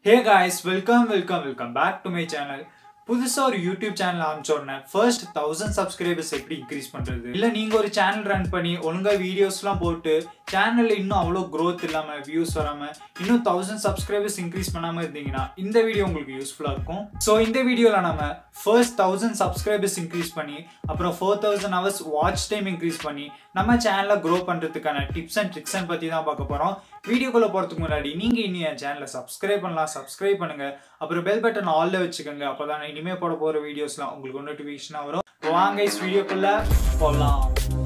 hey guys welcome welcome welcome back to my channel புதுசாக ஒரு YouTube channel ஆரம்பிச்சோடனே first thousand subscribers எப்படி increase பண்ணுறது இல்லை நீங்கள் ஒரு சேனல் ரன் பண்ணி ஒழுங்காக வீடியோஸ்லாம் போட்டு சேனலில் இன்னும் அவ்வளோ க்ரோத் இல்லாமல் வியூஸ் வராமல் இன்னும் தௌசண்ட் சப்ஸ்கிரைபர்ஸ் இன்க்ரீஸ் பண்ணாமல் இருந்தீங்கன்னா இந்த வீடியோ உங்களுக்கு யூஸ்ஃபுல்லாக இருக்கும் ஸோ இந்த வீடியோவில் நம்ம ஃபர்ஸ்ட் தௌசண்ட் சப்ஸ்கிரைபர்ஸ் இன்க்ரீஸ் பண்ணி அப்புறம் four thousand hours watch time increase பண்ணி நம்ம சேனலை க்ரோ பண்ணுறதுக்கான டிப்ஸ் அண்ட் ட்ரிக்ஸ் பற்றி தான் பார்க்க போகிறோம் வீடியோக்குள்ளே போகிறதுக்கு முன்னாடி நீங்கள் இன்னும் என் சேனலை சப்ஸ்கிரைப் பண்ணலாம் சப்ஸ்கிரைப் பண்ணுங்கள் அப்புறம் பெல் பட்டன் ஆல்ல வச்சுக்கோங்க அப்போ தான் இனிமேல் போட போகிற வீடியோஸ்லாம் உங்களுக்கு நோட்டிஃபிகேஷனாக வரும் வாங்க வீடியோக்குள்ளே போகலாம்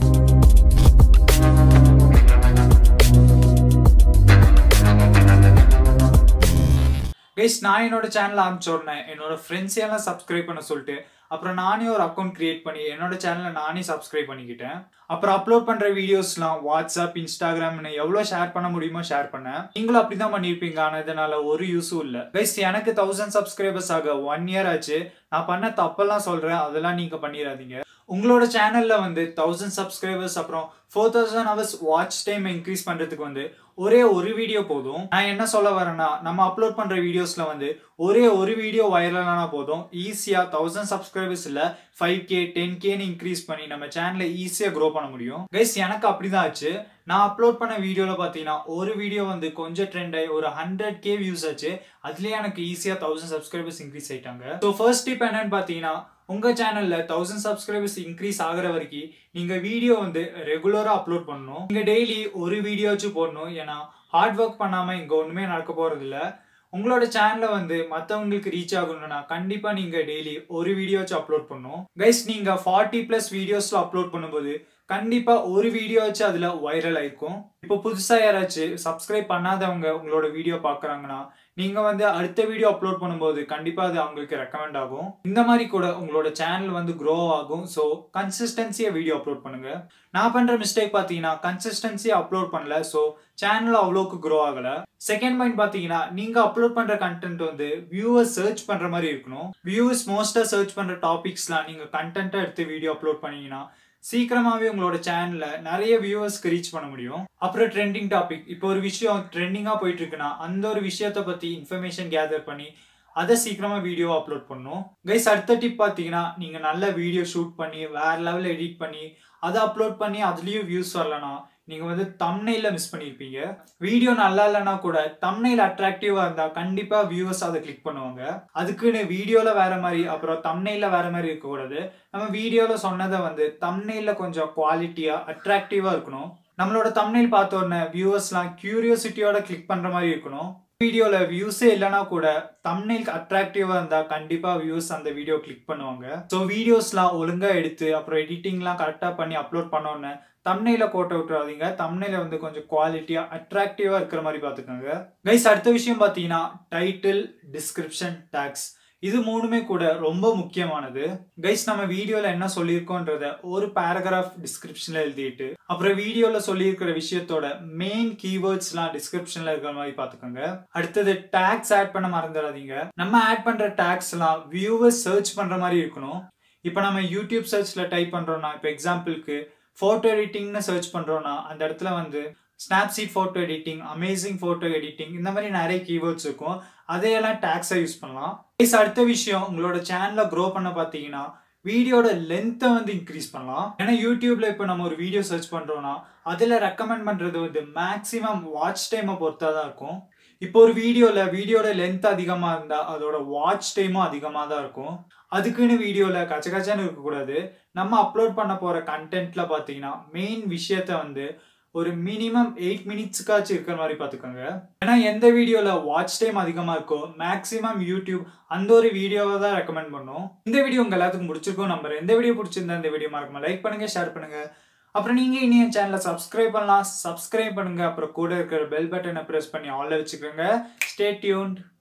கைஸ் நான் என்னோட சேனல் ஆரம்பிச்ச உடனே என்னோட ஃப்ரெண்ட்ஸ் எல்லாம் சப்ஸ்கிரைப் பண்ண சொல்லிட்டு அப்புறம் நானே ஒரு அக்கௌண்ட் கிரியேட் பண்ணி என்னோட சேனலை நானே சப்ஸ்கிரைப் பண்ணிக்கிட்டேன் அப்புறம் அப்லோட் பண்ற வீடியோஸ்லாம் வாட்ஸ்அப் இன்ஸ்டாகிராம்னு எவ்வளோ ஷேர் பண்ண முடியுமோ ஷேர் பண்ணேன் நீங்களும் அப்படிதான் பண்ணியிருப்பீங்க ஆனால் இதனால ஒரு யூஸும் இல்லை கைஸ் எனக்கு தௌசண்ட் சப்ஸ்கிரைபர்ஸ் ஆக ஒன் இயர் ஆச்சு நான் பண்ண தப்பெல்லாம் சொல்றேன் அதெல்லாம் நீங்க பண்ணிடாதீங்க உங்களோட சேனல்ல வந்து தௌசண்ட் சப்ஸ்கிரைபர்ஸ் அப்புறம் four thousand hours watch time increase பண்றதுக்கு வந்து ஒரே ஒரு வீடியோ போதும் நான் என்ன சொல்ல வரேன்னா நம்ம அப்லோட் பண்ற வீடியோஸ்ல வந்து ஒரே ஒரு வீடியோ வைரலானா போதும் ஈஸியா தௌசண்ட் சப்ஸ்கிரைபர்ஸ் இல்ல ஃபைவ் கே டென் கேன்னு இன்க்ரீஸ் பண்ணி நம்ம சேனலை ஈஸியா க்ரோ பண்ண முடியும் கைஸ் எனக்கு அப்படிதான் ஆச்சு நான் அப்லோட் பண்ண வீடியோல பாத்தீங்கன்னா ஒரு வீடியோ வந்து கொஞ்சம் ட்ரெண்ட் ஆகி ஒரு ஹண்ட்ரட் கே வியூஸ் ஆச்சு அதுலயே எனக்கு ஈஸியா தௌசண்ட் சப்ஸ்கிரைபர்ஸ் இன்க்ரீஸ் ஆயிட்டாங்க ஸோ ஃபர்ஸ்ட் டிப் என்னன்னு பாத்தீங்கன்னா உங்க சேனல்ல தௌசண்ட் சப்ஸ்கிரைபர்ஸ் இன்க்ரீஸ் ஆகுற வரைக்கும் நீங்க வீடியோ வந்து ரெகுலரா அப்லோட் பண்ணணும் நீங்க டெய்லி ஒரு வீடியோச்சும் போடணும் ஏன்னா ஹார்ட் ஒர்க் பண்ணாம இங்க ஒண்ணுமே நடக்க போறது இல்ல உங்களோட சேனலை வந்து மற்றவங்களுக்கு ரீச் ஆகணும்னா கண்டிப்பா நீங்க டெய்லி ஒரு வீடியோச்சும் அப்லோட் பண்ணணும் கைஸ் நீங்க ஃபார்ட்டி பிளஸ் வீடியோஸ்ல அப்லோட் பண்ணும்போது கண்டிப்பா ஒரு வீடியோச்சும் அதுல வைரல் ஆயிருக்கும் இப்போ புதுசா யாராச்சும் சப்ஸ்கிரைப் பண்ணாதவங்க உங்களோட வீடியோ பாக்குறாங்கன்னா நீங்க வந்து அடுத்த வீடியோ அப்லோட் பண்ணும்போது கண்டிப்பா அது அவங்களுக்கு ரெக்கமெண்ட் ஆகும் இந்த மாதிரி கூட உங்களோட சேனல் வந்து க்ரோ ஆகும் ஸோ கன்சிஸ்டன்சியா வீடியோ அப்லோட் பண்ணுங்க நான் பண்ற மிஸ்டேக் பாத்தீங்கன்னா கன்சிஸ்டன்சியா அப்லோட் பண்ணல ஸோ சேனல் அவ்வளோக்கு க்ரோ ஆகல செகண்ட் பாயிண்ட் பாத்தீங்கன்னா நீங்க அப்லோட் பண்ற கண்டென்ட் வந்து வியூவர்ஸ் சர்ச் பண்ற மாதிரி இருக்கணும் வியூவர்ஸ் மோஸ்டா சர்ச் பண்ற டாபிக்ஸ்லாம் நீங்க கண்டென்ட்டா எடுத்து வீடியோ அப்லோட் பண்ணீங்கன்னா சீக்கிரமாவே உங்களோட சேனல்ல நிறைய வியூவர்ஸ்க்கு ரீச் பண்ண முடியும் அப்புறம் ட்ரெண்டிங் டாபிக் இப்போ ஒரு விஷயம் ட்ரெண்டிங்கா போயிட்டு இருக்குன்னா அந்த ஒரு விஷயத்த பத்தி இன்ஃபர்மேஷன் கேதர் பண்ணி அதை சீக்கிரமா வீடியோ அப்லோட் பண்ணும் கைஸ் அடுத்த டிப் பார்த்தீங்கன்னா நீங்க நல்ல வீடியோ ஷூட் பண்ணி வேற லெவலில் எடிட் பண்ணி அதை அப்லோட் பண்ணி அதுலயும் வியூஸ் வரலனா நீங்க வந்து தம்னைல மிஸ் பண்ணியிருப்பீங்க வீடியோ நல்லா இல்லைன்னா கூட தம்னைல அட்ராக்டிவா இருந்தா கண்டிப்பா வியூவர்ஸ் அதை கிளிக் பண்ணுவாங்க அதுக்குன்னு வீடியோல வேற மாதிரி அப்புறம் தம்னைல வேற மாதிரி இருக்கக்கூடாது நம்ம வீடியோல சொன்னதை வந்து தம்னைல கொஞ்சம் குவாலிட்டியா அட்ராக்டிவா இருக்கணும் நம்மளோட தம்னைல் பார்த்த உடனே வியூவர்ஸ்லாம் கியூரியோசிட்டியோட கிளிக் பண்ற மாதிரி இருக்கணும் வீடியோல வியூஸே இல்லைனா கூட தம்னைல் அட்ராக்டிவா இருந்தா கண்டிப்பா வியூஸ் அந்த வீடியோ கிளிக் பண்ணுவாங்க ஸோ வீடியோஸ்லாம் ஒழுங்கா எடுத்து அப்புறம் எடிட்டிங்லாம் கரெக்டா பண்ணி அப்லோட் பண்ணோன்னு தம்னையில கோட்டை விட்டுறாதீங்க தம்னையில வந்து கொஞ்சம் குவாலிட்டியா அட்ராக்டிவா இருக்கிற மாதிரி பாத்துக்கோங்க கைஸ் அடுத்த விஷயம் பாத்தீங்கன்னா டைட்டில் டிஸ்கிரிப்ஷன் டேக்ஸ் இது மூணுமே கூட ரொம்ப முக்கியமானது கைஸ் நம்ம வீடியோல என்ன சொல்லியிருக்கோன்றத ஒரு பேராகிராஃப் டிஸ்கிரிப்ஷன்ல எழுதிட்டு அப்புறம் வீடியோல சொல்லியிருக்கிற விஷயத்தோட மெயின் கீவேர்ட்ஸ்லாம் டிஸ்கிரிப்ஷன்ல இருக்கிற மாதிரி பாத்துக்கோங்க அடுத்தது டேக்ஸ் ஆட் பண்ண மறந்துடாதீங்க நம்ம ஆட் பண்ற டேக்ஸ் எல்லாம் வியூவர்ஸ் சர்ச் பண்ற மாதிரி இருக்கணும் இப்போ நம்ம யூடியூப் சர்ச்ல டைப் பண்றோம்னா இப்போ எக்ஸாம்பிளுக்கு ஃபோட்டோ எடிட்டிங்னு சர்ச் பண்றோம்னா அந்த இடத்துல வந்து Snapseed photo editing amazing photo editing இந்த மாதிரி நிறைய கீவேர்ட்ஸ் இருக்கும் அதையெல்லாம் டேக்ஸாக யூஸ் பண்ணலாம் ப்ளீஸ் அடுத்த விஷயம் உங்களோட சேனலை க்ரோ பண்ண பார்த்தீங்கன்னா வீடியோட லென்த்தை வந்து இன்க்ரீஸ் பண்ணலாம் ஏன்னா யூடியூப்ல இப்போ நம்ம ஒரு வீடியோ சர்ச் பண்றோம்னா அதில் ரெக்கமெண்ட் பண்றது வந்து மேக்ஸிமம் வாட்ச் டைமை பொறுத்தா தான் இருக்கும் இப்போ ஒரு வீடியோல வீடியோட லென்த் அதிகமா இருந்தா அதோட வாட்ச் டைமும் அதிகமா தான் இருக்கும் அதுக்குன்னு வீடியோல கச்ச கச்சான்னு இருக்கக்கூடாது நம்ம அப்லோட் பண்ண போற கண்டென்ட்ல பாத்தீங்கன்னா மெயின் விஷயத்த வந்து ஒரு மினிமம் எயிட் மினிட்ஸ்க்காச்சும் இருக்கிற மாதிரி பார்த்துக்கோங்க ஏன்னா எந்த வீடியோவில் வாட்ச் டைம் அதிகமாக இருக்கோ மேக்ஸிமம் யூடியூப் அந்த ஒரு வீடியோவை தான் ரெக்கமெண்ட் பண்ணும் இந்த வீடியோ உங்கள் எல்லாத்துக்கும் பிடிச்சிருக்கும் நம்பர் எந்த வீடியோ பிடிச்சிருந்தா இந்த வீடியோ மறக்காம லைக் பண்ணுங்க ஷேர் பண்ணுங்க அப்புறம் நீங்கள் இனி என் சேனலை சப்ஸ்கிரைப் பண்ணலாம் சப்ஸ்கிரைப் பண்ணுங்க அப்புறம் கூட இருக்கிற பெல் பட்டனை ப்ரெஸ் பண்ணி ஆல்ல வச்சுக்கோங்க ஸ்டே டியூன்ட்